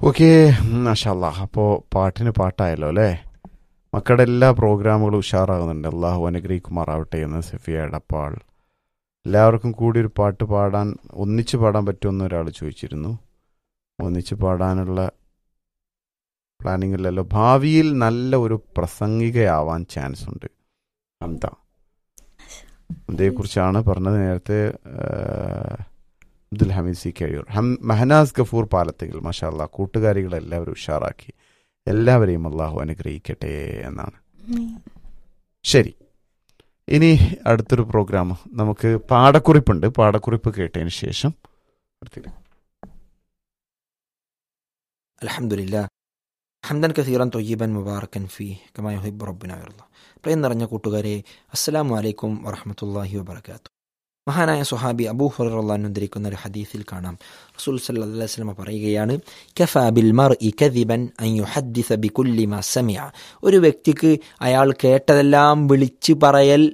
Okay മാഷല്ല അപ്പോൾ പാട്ടിന് പാട്ടായല്ലോ അല്ലേ മക്കളുടെ എല്ലാ പ്രോഗ്രാമുകളും ഉഷാറാകുന്നുണ്ട് അള്ളാഹു അനുഗ്രഹിക്കുമാറാവട്ടെ എന്ന് സഫിയ എടപ്പാൾ എല്ലാവർക്കും കൂടി ഒരു പാട്ട് പാടാൻ ഒന്നിച്ച് പാടാൻ പറ്റുമെന്ന് ഒരാൾ ചോദിച്ചിരുന്നു ഒന്നിച്ച് പാടാനുള്ള പ്ലാനിംഗ് ഇല്ലല്ലോ ഭാവിയിൽ നല്ല ഒരു പ്രസംഗികയാവാൻ ചാൻസ് ഉണ്ട് ഹംദ അതേക്കുറിച്ചാണ് പറഞ്ഞത് നേരത്തെ ആ, അബ്ദുൽ ഹമീദ് സി കഴിയൂർ ഹം മെഹനാസ് ഗഫൂർ പാലത്തുകൾ മഷാല്ല കൂട്ടുകാരികളെല്ലാവരും ഉഷാറാക്കി എല്ലാവരെയും അള്ളാഹു അനുഗ്രഹിക്കട്ടെ എന്നാണ് ശരി ഇനി അടുത്തൊരു പ്രോഗ്രാം നമുക്ക് പാടക്കുറിപ്പുണ്ട് പാടക്കുറിപ്പ് കേട്ടതിന് ശേഷം അടുത്തേക്ക് الحمد لله حمدا كثيرا طيبا مباركا فيه كما يحب ربنا ويرضى പ്രിയം നിറഞ്ഞ കൂട്ടുകാരെ അസ്സലാമു അലൈക്കും വറഹമത്തല്ലാഹി വബർക്കാത്തു മഹാനായ സുഹാബി അബൂ ഹുറല്ലാൻ ഉദ്ധരിക്കുന്ന ഒരു ഹദീസിൽ കാണാം റസൂൽ സല്ലല്ലാഹു അലൈഹി വസല്ലം പറയുകയാണ് കഫാ ബിൽ മർഇ കദിബൻ അൻ യുഹദ്ദിസ ബികുല്ലി മാ സമിഅ ഒരു വ്യക്തിക്ക് അയാൾ കേട്ടതെല്ലാം വിളിച്ചു പറയൽ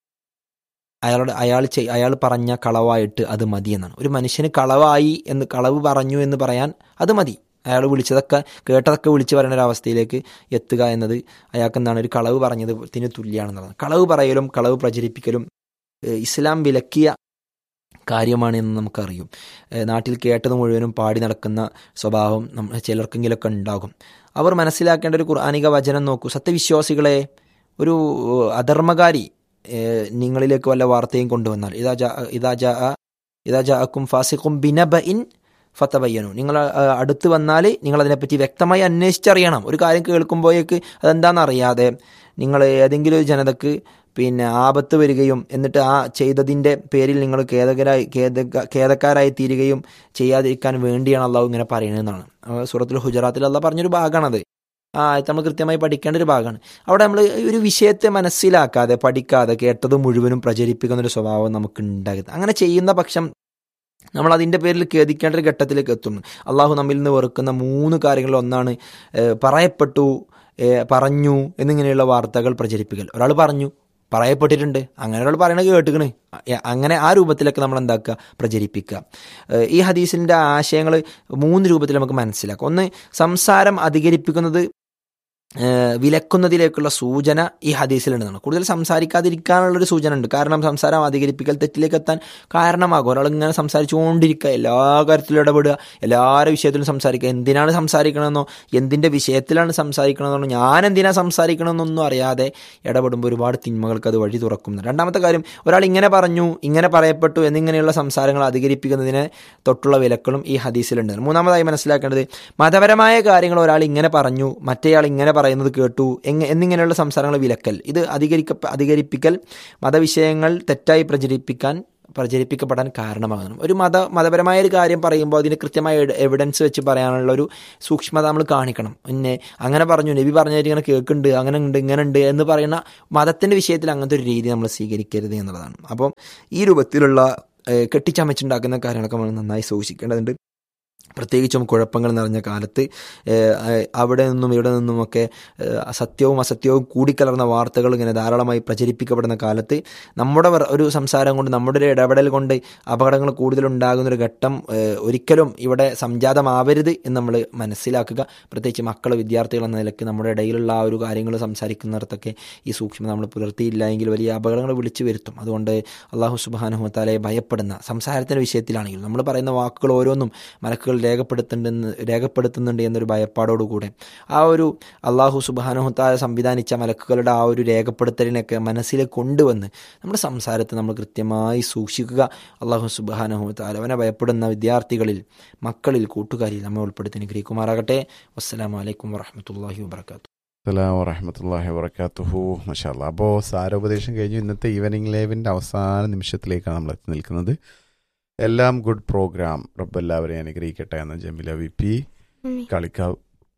അയാളുടെ അയാൾ ചെയ് അയാൾ പറഞ്ഞ കളവായിട്ട് അത് മതി എന്നാണ് ഒരു മനുഷ്യന് കളവായി എന്ന് കളവ് പറഞ്ഞു എന്ന് പറയാൻ അത് മതി അയാൾ വിളിച്ചതൊക്കെ കേട്ടതൊക്കെ വിളിച്ചു പറയുന്ന ഒരു അവസ്ഥയിലേക്ക് എത്തുക എന്നത് അയാൾക്ക് എന്താണ് ഒരു കളവ് പറഞ്ഞത് ത്തിന് തുല്യമാണെന്നുള്ളത് കളവ് പറയലും കളവ് പ്രചരിപ്പിക്കലും ഏഹ് ഇസ്ലാം വിലക്കിയ കാര്യമാണ് എന്ന് നമുക്കറിയും ഏഹ് നാട്ടിൽ കേട്ടത് മുഴുവനും പാടി നടക്കുന്ന സ്വഭാവം നമ്മ ചിലർക്കെങ്കിലൊക്കെ ഉണ്ടാകും അവർ മനസ്സിലാക്കേണ്ട ഒരു ഖുർആാനിക വചനം നോക്കൂ സത്യവിശ്വാസികളെ ഒരു ഏഹ് അധർമ്മകാരി ഏഹ് നിങ്ങളിലേക്ക് വല്ല വാർത്തയും കൊണ്ടുവന്നാൽ ഇതാ ജാ ഇതാ ജാ ഇതാ ജാഅക്കും ഫാസിഖും ബിനബ ഇൻ ഫത്തബയ്യനു നിങ്ങൾ ആ, അടുത്ത് വന്നാൽ നിങ്ങൾ അതിനെപ്പറ്റി വ്യക്തമായി അന്വേഷിച്ചറിയണം ഒരു കാര്യം കേൾക്കുമ്പോഴേക്ക് അതെന്താണെന്ന് അറിയാതെ നിങ്ങൾ ഏതെങ്കിലും ഒരു ജനതക്ക് പിന്നെ ആപത്ത് വരികയും എന്നിട്ട് ആ ചെയ്തതിൻ്റെ പേരിൽ നിങ്ങൾ ഖേദകരായി ഖേദക ഖേദക്കാരായി തീരുകയും ചെയ്യാതിരിക്കാൻ വേണ്ടിയാണ് അള്ളാഹു ഇങ്ങനെ പറയുന്നതെന്നാണ് ആ, സൂറത്തുൽ ഹുജറാത്തിൽ അള്ളാഹ് പറഞ്ഞൊരു ഭാഗമാണത് ആ ആയത്ത് നമ്മൾ കൃത്യമായി പഠിക്കേണ്ട ഒരു ഭാഗമാണ് അവിടെ നമ്മൾ ഒരു വിഷയത്തെ മനസ്സിലാക്കാതെ പഠിക്കാതെ കേട്ടത് മുഴുവനും പ്രചരിപ്പിക്കുന്ന ഒരു സ്വഭാവം നമുക്ക് ഉണ്ടാകരുത് അങ്ങനെ ചെയ്യുന്ന പക്ഷം നമ്മൾ അതിൻ്റെ പേരിൽ ഖേദിക്കേണ്ട ഒരു ഘട്ടത്തിലേക്ക് എത്തുന്നു അള്ളാഹു നമ്മിൽ നിന്ന് വെറുക്കുന്ന മൂന്ന് കാര്യങ്ങളിൽ ഒന്നാണ് ഏഹ്, പറയപ്പെട്ടു ഏഹ്, പറഞ്ഞു എന്നിങ്ങനെയുള്ള വാർത്തകൾ പ്രചരിപ്പിക്കൽ ഒരാൾ പറഞ്ഞു പറയപ്പെട്ടിട്ടുണ്ട് അങ്ങനെ ഒരാൾ പറയണത് കേട്ടുകണ് അ- അങ്ങനെ ആ രൂപത്തിലൊക്കെ നമ്മൾ എന്താക്കുക പ്രചരിപ്പിക്കുക ഏഹ്, ഈ ഹദീസിൻ്റെ ആശയങ്ങൾ മൂന്ന് രൂപത്തിൽ നമുക്ക് മനസ്സിലാക്കാം ഒന്ന് സംസാരം അധികരിപ്പിക്കുന്നത് ഏഹ് വിലക്കുന്നതിലേക്കുള്ള സൂചന ഈ ഹദീസിലുണ്ടെന്നാണ് കൂടുതൽ സംസാരിക്കാതിരിക്കാനുള്ളൊരു സൂചന ഉണ്ട് കാരണം സംസാരം അധികരിപ്പിക്കൽ തെറ്റിലേക്ക് എത്താൻ കാരണമാകും ഒരാൾ ഇങ്ങനെ സംസാരിച്ചുകൊണ്ടിരിക്കുക എല്ലാ കാര്യത്തിലും ഇടപെടുക എല്ലാവരുടെ വിഷയത്തിലും സംസാരിക്കുക എന്തിനാണ് സംസാരിക്കണമെന്നോ എന്തിൻ്റെ വിഷയത്തിലാണ് സംസാരിക്കണമെന്നോ ഞാൻ എന്തിനാണ് സംസാരിക്കണമെന്നൊന്നും അറിയാതെ ഇടപെടുമ്പോൾ ഒരുപാട് തിന്മകൾക്ക് അത് വഴി തുറക്കുന്നു രണ്ടാമത്തെ കാര്യം ഒരാൾ ഇങ്ങനെ പറഞ്ഞു ഇങ്ങനെ പറയപ്പെട്ടു എന്നിങ്ങനെയുള്ള സംസാരങ്ങൾ അധികരിപ്പിക്കുന്നതിനെ തൊട്ടുള്ള വിലക്കളും ഈ ഹദീസിലുണ്ട് മൂന്നാമതായി മനസ്സിലാക്കേണ്ടത് മതപരമായ കാര്യങ്ങൾ ഒരാൾ ഇങ്ങനെ പറഞ്ഞു മറ്റേയാൾ ഇങ്ങനെ പറയുന്നത് കേട്ടു എങ്ങ എന്നിങ്ങനെയുള്ള സംസാരങ്ങൾ വിലക്കൽ ഇത് അധികരിക്ക അധികരിപ്പിക്കൽ മതവിഷയങ്ങൾ തെറ്റായി പ്രചരിപ്പിക്കാൻ പ്രചരിപ്പിക്കപ്പെടാൻ കാരണമാകുന്നു ഒരു മത മതപരമായ ഒരു കാര്യം പറയുമ്പോൾ അതിന് കൃത്യമായ എവിഡൻസ് വെച്ച് പറയാനുള്ള ഒരു സൂക്ഷ്മത നമ്മൾ കാണിക്കണം പിന്നെ അങ്ങനെ പറഞ്ഞു നബി പറഞ്ഞായിട്ട് ഇങ്ങനെ കേൾക്കുന്നുണ്ട് അങ്ങനെ ഉണ്ട് ഇങ്ങനെ ഉണ്ട് എന്ന് പറയുന്ന മതത്തിൻ്റെ വിഷയത്തിൽ അങ്ങനത്തെ ഒരു രീതി നമ്മൾ സ്വീകരിക്കരുത് എന്നുള്ളതാണ് അപ്പം ഈ രൂപത്തിലുള്ള ഏഹ്, കെട്ടിച്ചമച്ചുണ്ടാക്കുന്ന കാര്യങ്ങളൊക്കെ നമ്മൾ നന്നായി സൂക്ഷിക്കേണ്ടതുണ്ട് പ്രത്യേകിച്ചും കുഴപ്പങ്ങൾ നിറഞ്ഞ കാലത്ത് ഏഹ്, ഏഹ്, അവിടെ നിന്നും ഇവിടെ നിന്നുമൊക്കെ ഏഹ്, സത്യവും അസത്യവും കൂടിക്കലർന്ന വാർത്തകൾ ഇങ്ങനെ ധാരാളമായി പ്രചരിപ്പിക്കപ്പെടുന്ന കാലത്ത് നമ്മുടെ വർ- ഒരു സംസാരം കൊണ്ട് നമ്മുടെ ഒരു ഇടപെടൽ കൊണ്ട് അപകടങ്ങൾ കൂടുതലുണ്ടാകുന്ന ഒരു ഘട്ടം ഏഹ്, ഒരിക്കലും ഇവിടെ സംജാതമാവരുത് എന്ന് നമ്മൾ മനസ്സിലാക്കുക പ്രത്യേകിച്ച് മക്കൾ വിദ്യാർത്ഥികൾ എന്ന നിലയ്ക്ക് നമ്മുടെ ഇടയിലുള്ള ആ ഒരു കാര്യങ്ങൾ സംസാരിക്കുന്നിടത്തൊക്കെ ഈ സൂക്ഷ്മത നമ്മൾ പുലർത്തിയില്ല എങ്കിൽ വലിയ അപകടങ്ങൾ വിളിച്ചു വരുത്തും അതുകൊണ്ട് അള്ളാഹു സുബാനുഹത്താലെ ഭയപ്പെടുന്ന സംസാരത്തിൻ്റെ വിഷയത്തിലാണെങ്കിലും നമ്മൾ പറയുന്ന വാക്കുകൾ ഓരോന്നും മലക്കുകൾ രേഖപ്പെടുത്തുന്നുണ്ടെന്ന് രേഖപ്പെടുത്തുന്നുണ്ട് എന്നൊരു ഭയപ്പാടോടുകൂടെ ആ ഒരു അള്ളാഹു സുബാനുഹത്താല സംവിധാനിച്ച മലക്കുകളുടെ ആ ഒരു രേഖപ്പെടുത്തലിനൊക്കെ മനസ്സിൽ കൊണ്ടുവന്ന് നമ്മുടെ സംസാരത്തെ നമ്മൾ കൃത്യമായി സൂക്ഷിക്കുക അള്ളാഹു സുബാനുഹത്താല അവനെ ഭയപ്പെടുന്ന വിദ്യാർത്ഥികളിൽ മക്കളിൽ കൂട്ടുകാരിൽ നമ്മെ ഉൾപ്പെടുത്തി അനുഗ്രഹിക്കുമാറാകട്ടെ വസ്സലാമു അലൈക്കും വറഹമത്തല്ലാഹി വാബർക്കാത്തു അസ്സലാമു വറഹമത്തല്ലാഹി വബർക്കാത്തുഹു മഷാല്ല അപ്പോൾ സാരോപദേശം കഴിഞ്ഞു ഇന്നത്തെ ഈവനിങ് ലൈവിൻ്റെ അവസാന നിമിഷത്തിലേക്കാണ് നമ്മൾ എത്തി നിൽക്കുന്നത് എല്ലാം ഗുഡ് പ്രോഗ്രാം റബ്ബെല്ലാവരെയും അനുഗ്രഹിക്കട്ടെ എന്ന് ജമീല വി പി കളിക്കാവ്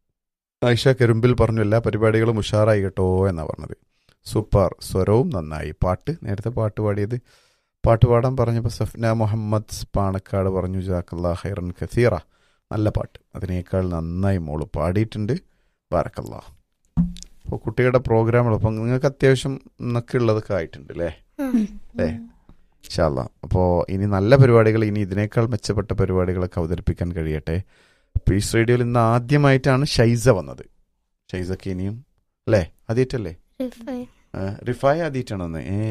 ആയിഷ കെരുമ്പിൽ പറഞ്ഞു എല്ലാ പരിപാടികളും ഉഷാറായി കേട്ടോ എന്നാണ് പറഞ്ഞത് സൂപ്പർ സ്വരവും നന്നായി പാട്ട് നേരത്തെ പാട്ട് പാടിയത് പാട്ട് പാടാൻ പറഞ്ഞപ്പോൾ സഫ്ന മുഹമ്മദ് പാണക്കാട് പറഞ്ഞു ജാക്കല്ലാ ഹൈറൻ ഖസീറ നല്ല പാട്ട് അതിനേക്കാൾ നന്നായി മോള് പാടിയിട്ടുണ്ട് ബാരക്കല്ലാ അപ്പോൾ കുട്ടികളുടെ പ്രോഗ്രാമുകൾ അപ്പം നിങ്ങൾക്ക് അത്യാവശ്യം എന്നൊക്കെ ഉള്ളതൊക്കെ ആയിട്ടുണ്ട് അല്ലേ അല്ലേ ഇൻഷാല്ല അപ്പോൾ ഇനി നല്ല പരിപാടികൾ ഇനി ഇതിനേക്കാൾ മെച്ചപ്പെട്ട പരിപാടികളൊക്കെ അവതരിപ്പിക്കാൻ കഴിയട്ടെ പീസ് റേഡിയോയിൽ ഇന്ന് ആദ്യമായിട്ടാണ് ഷൈസ വന്നത് ഷൈസക്ക് ഇനിയും അല്ലേ ആദ്യമായിട്ടല്ലേ ആ, റിഫായ ആദ്യമായിട്ടാണ് വന്നത് ഏ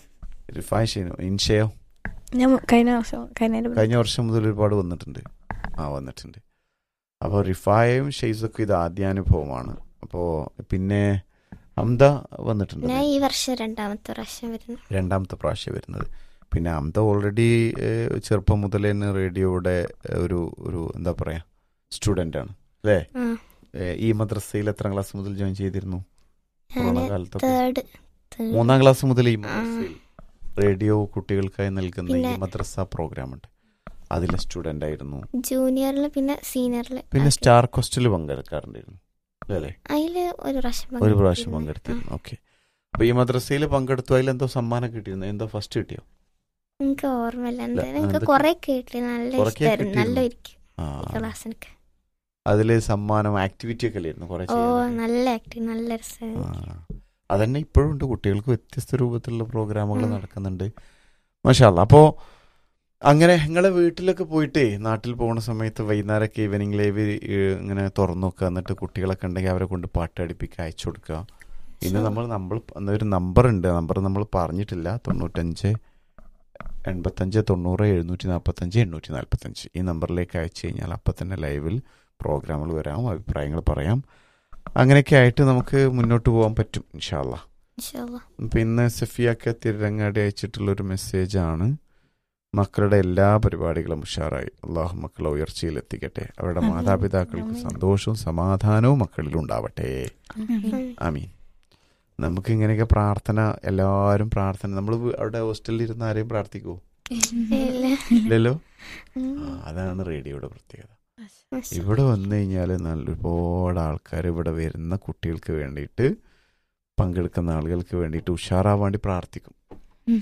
റിഫായ ഷെയ്നു ഇൻഷയോ ഞാൻ കഴിഞ്ഞ വർഷം കഴിഞ്ഞ കഴിഞ്ഞ വർഷം മുതൽ ഒരുപാട് വന്നിട്ടുണ്ട് ആ വന്നിട്ടുണ്ട് അപ്പോൾ റിഫായയും ഷെയ്സൊക്കെ ഇത് ആദ്യാനുഭവമാണ് അപ്പോൾ പിന്നെ അംദ വന്നിട്ടുണ്ട് ഞാൻ ഈ വർഷം രണ്ടാമത്തെ പ്രാവശ്യം വരുന്നു രണ്ടാമത്തെ പ്രാവശ്യം വരുന്നത് പിന്നെ അംദ ഓൾറെഡി ചെറുപ്പം മുതൽ തന്നെ റേഡിയോയുടെ ഏഹ്, ഒരു ഒരു എന്താ പറയാ സ്റ്റുഡൻ്റ് ആണ് അല്ലേ ആ ഏഹ്, ഈ മദ്രസയിൽ എത്രാം ക്ലാസ് മുതൽ ജോയിൻ ചെയ്തിരുന്നു കൊറോണ ഞാന് കാലത്തൊക്കെ തേർഡ് മൂന്നാം ക്ലാസ് മുതൽ ഈ ആ. മദ്രസയിൽ റേഡിയോ കുട്ടികൾക്കായി നൽകുന്ന ഈ പിന്നെ- മദ്രസ പ്രോഗ്രാം ഉണ്ട് അതിലെ സ്റ്റുഡൻ്റ് ആയിരുന്നു ജൂനിയറിൽ പിന്നെ സീനിയറിൽ പിന്നെ സ്റ്റാർ ക്വസ്റ്റിൽ പങ്കെടുക്കാറുണ്ടായിരുന്നു അല്ലേ അതില് ഒരു പ്രാവശ്യം ഒരു പ്രാവശ്യം പങ്കെടുത്തിരുന്നു. പങ്കെടുത്തിരുന്നു ഓക്കെ അപ്പൊ ഈ മദ്രസയിൽ പങ്കെടുത്തു അതിൽ എന്തോ സമ്മാനം കിട്ടിയിരുന്നു എന്തോ ഫസ്റ്റ് കിട്ടിയോ ആ, എനിക്ക് ഓർമ്മയില്ല ഇല്ല, എന്തായാലും എനിക്ക് എന്തൊക്കെ- കൊറേ കേട്ടില്ല നല്ല കുറെയൊക്കെ ഇഷ്ടമായിരുന്നു നല്ല കിട്ടിയിരുന്നു. ഇരിക്കും ആ ക്ലാസ്സിനൊക്കെ അതില് സമ്മാനം ആക്ടിവിറ്റി ഒക്കെ അല്ലായിരുന്നു കുറെ ഓ ചെയ്യാനൊക്കെ? നല്ല ആക്ടിങ് നല്ല ആ. രസമായിരുന്നു അതന്നെ ഇപ്പോഴും ഉണ്ട് കുട്ടികൾക്ക് വ്യത്യസ്ത രൂപത്തിലുള്ള പ്രോഗ്രാമുകൾ ഉം. നടക്കുന്നുണ്ട് മഷാല്ല അപ്പോ അങ്ങനെ നിങ്ങളെ വീട്ടിലൊക്കെ പോയിട്ടേ നാട്ടിൽ പോകുന്ന സമയത്ത് വൈകുന്നേരമൊക്കെ ഈവനിങ് ലൈവ് ഇങ്ങനെ തുറന്നു നോക്കുക എന്നിട്ട് കുട്ടികളൊക്കെ ഉണ്ടെങ്കിൽ അവരെ കൊണ്ട് പാട്ട് അടുപ്പിക്കുക അയച്ചു കൊടുക്കുക ഇന്ന് നമ്മൾ നമ്മൾ ഒരു നമ്പർ ഉണ്ട് നമ്പർ നമ്മൾ പറഞ്ഞിട്ടില്ല തൊണ്ണൂറ്റഞ്ച് എൺപത്തഞ്ച് തൊണ്ണൂറ് എഴുന്നൂറ്റി നാൽപ്പത്തഞ്ച് എണ്ണൂറ്റി നാൽപ്പത്തഞ്ച് ഈ നമ്പറിലേക്ക് അയച്ചു കഴിഞ്ഞാൽ അപ്പം തന്നെ ലൈവിൽ പ്രോഗ്രാമുകൾ വരാം അഭിപ്രായങ്ങൾ പറയാം അങ്ങനെയൊക്കെ ആയിട്ട് നമുക്ക് മുന്നോട്ട് പോകാൻ പറ്റും ഇൻഷാല്ല ഇൻഷാ അല്ലാ. പിന്നെ സഫിയാക്ക തിരുരങ്ങാടി അയച്ചിട്ടുള്ളൊരു മെസ്സേജാണ് മക്കളുടെ എല്ലാ പരിപാടികളും ഉഷാറായി അള്ളാഹു മക്കളെ ഉയർച്ചയിൽ എത്തിക്കട്ടെ അവരുടെ ആമീൻ. മാതാപിതാക്കൾക്ക് ആമീൻ. സന്തോഷവും സമാധാനവും മക്കളിൽ ഉണ്ടാവട്ടെ ഉം. ആമീൻ നമുക്ക് ഇങ്ങനെയൊക്കെ പ്രാർത്ഥന എല്ലാവരും പ്രാർത്ഥന നമ്മൾ അവിടെ ഹോസ്റ്റലിൽ ഇരുന്ന് ആരെയും പ്രാർത്ഥിക്കുമോ ഇല്ല. ഇല്ലല്ലോ ഉം. ആ, അതാണ് റേഡിയോയുടെ പ്രത്യേകത മാഷാ. ഇവിടെ വന്നു കഴിഞ്ഞാൽ നല്ല ഒരുപാട് ആൾക്കാർ ഇവിടെ വരുന്ന കുട്ടികൾക്ക് വേണ്ടിയിട്ട് പങ്കെടുക്കുന്ന ആളുകൾക്ക് വേണ്ടിയിട്ട് ഉഷാറാവാൻ വേണ്ടി പ്രാർത്ഥിക്കും ഉം.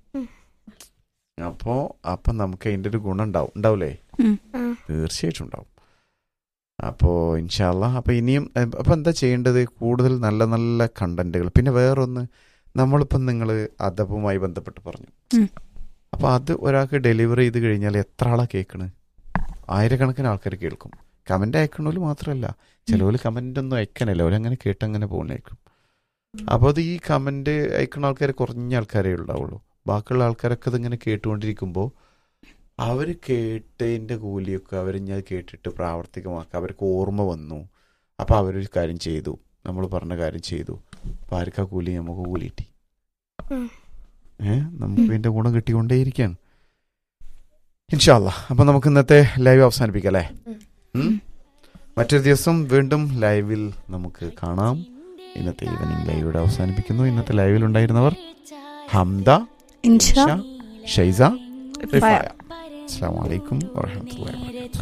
അപ്പോൾ അപ്പം നമുക്ക് അതിൻ്റെ ഒരു ഗുണം ഉണ്ടാവും ഉണ്ടാവില്ലേ ആ. തീർച്ചയായിട്ടും ഉണ്ടാവും അപ്പോൾ ഇൻഷാല്ല അപ്പോൾ ഇനിയും അപ്പോൾ എന്താ ചെയ്യേണ്ടത് കൂടുതൽ നല്ല നല്ല കണ്ടന്റുകൾ പിന്നെ വേറൊന്ന് നമ്മളിപ്പം നിങ്ങൾ അദബുമായി ബന്ധപ്പെട്ട് പറഞ്ഞു ഉം. അപ്പോൾ അത് ഒരാൾക്ക് ഡെലിവറി ചെയ്ത് കഴിഞ്ഞാൽ എത്ര ആളാ കേൾക്കണ് ആയിരക്കണക്കിന് ആൾക്കാർ കേൾക്കും കമന്റ് അയക്കണോല് മാത്രമല്ല ചിലവര് കമന്റ് ഒന്നും അയക്കാനല്ല അവരങ്ങനെ കേട്ടങ്ങനെ പോകുന്നേക്കും അപ്പോൾ അത് ഈ കമന്റ് അയക്കുന്ന ആൾക്കാർ കുറഞ്ഞ ആൾക്കാരേ ഉണ്ടാവുള്ളൂ ബാക്കിയുള്ള ആൾക്കാരൊക്കെ അതിങ്ങനെ കേട്ടുകൊണ്ടിരിക്കുമ്പോൾ അവർ കേട്ടതിൻ്റെ കൂലിയൊക്കെ അവർ ഞാൻ കേട്ടിട്ട് പ്രാവർത്തികമാക്കുക അവർക്ക് ഓർമ്മ വന്നു അപ്പോൾ അവരൊരു കാര്യം ചെയ്തു നമ്മൾ പറഞ്ഞ കാര്യം ചെയ്തു അപ്പോൾ ആർക്ക് ആ കൂലി നമുക്ക് കൂലി കിട്ടി ഉം. ഏ നമുക്ക് ഇതിൻ്റെ ഗുണം കിട്ടിക്കൊണ്ടേയിരിക്കുകയാണ് ഇൻഷാല്ല അപ്പം നമുക്ക് ഇന്നത്തെ ലൈവ് അവസാനിപ്പിക്കാം അല്ലേ ഉം? മറ്റൊരു ദിവസം വീണ്ടും ലൈവിൽ നമുക്ക് കാണാം ഇന്നത്തെ ഈവനിങ് ലൈവ് ഇവിടെ അവസാനിപ്പിക്കുന്നു ഇന്നത്തെ ലൈവിൽ ഉണ്ടായിരുന്നവർ ഹംദ ഇൻഷാ ഇഷ, ഷൈസ റിഫായ ഫയ. അസ്സാം വലൈക്കും വാഹമത്തല്ലാ വാബർക്കാത്തു